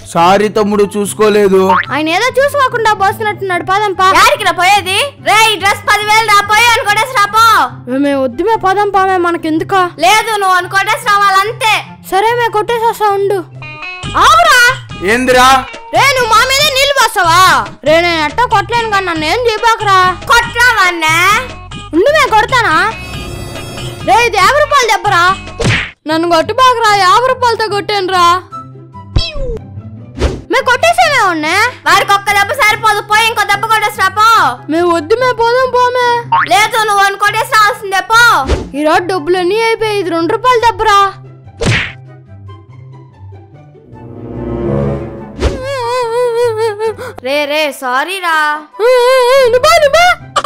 sorry తమ్ముడు చూసుకోలేదు ఆయన ఏదో చూసుకోకుండా పోస్తున్నట్టున్నాడు పదంపా యారికి రా పోయేది రే ఈ డ్రెస్ పదివేలు రా పోయి అనుకోటేసి రాపో మేము వద్దుమే పదం పామే మనకెందుకా లేదు నువ్వు అనుకోటేసి రావాలంతే సరే మే కొట్టేసా ఉండు ఆవురా ఏందిరా రే నువ్వు మా మీద నీళ్ళు పోస్తావా రే నేను ఎట్టా కొట్టలేను కానీ నన్ను ఏం చేయబాకరా కొట్లావన్నే ఉండు మే కొడతానా రే ఇది యాభై రూపాయలు దెబ్బరా నన్ను కొట్టుబాకరా యాభై రూపాయలతో కొట్టాను రా మే కొట్టేసామే ఉన్నా వాడికి ఒక్క దెబ్బ సరిపోదు పోయి ఇంకో దెబ్బ కొట్టేసి రాపో మేము వద్దు మే పోదాం పోమే లేదు నువ్వు అనుకోటేసి రావాల్సిందే పో ఈరోజు డబ్బులు అన్నీ అయిపోయి ఇది రెండు రూపాయలు దెబ్బరా రే రే సారీ రా నువ్వా నువ్వా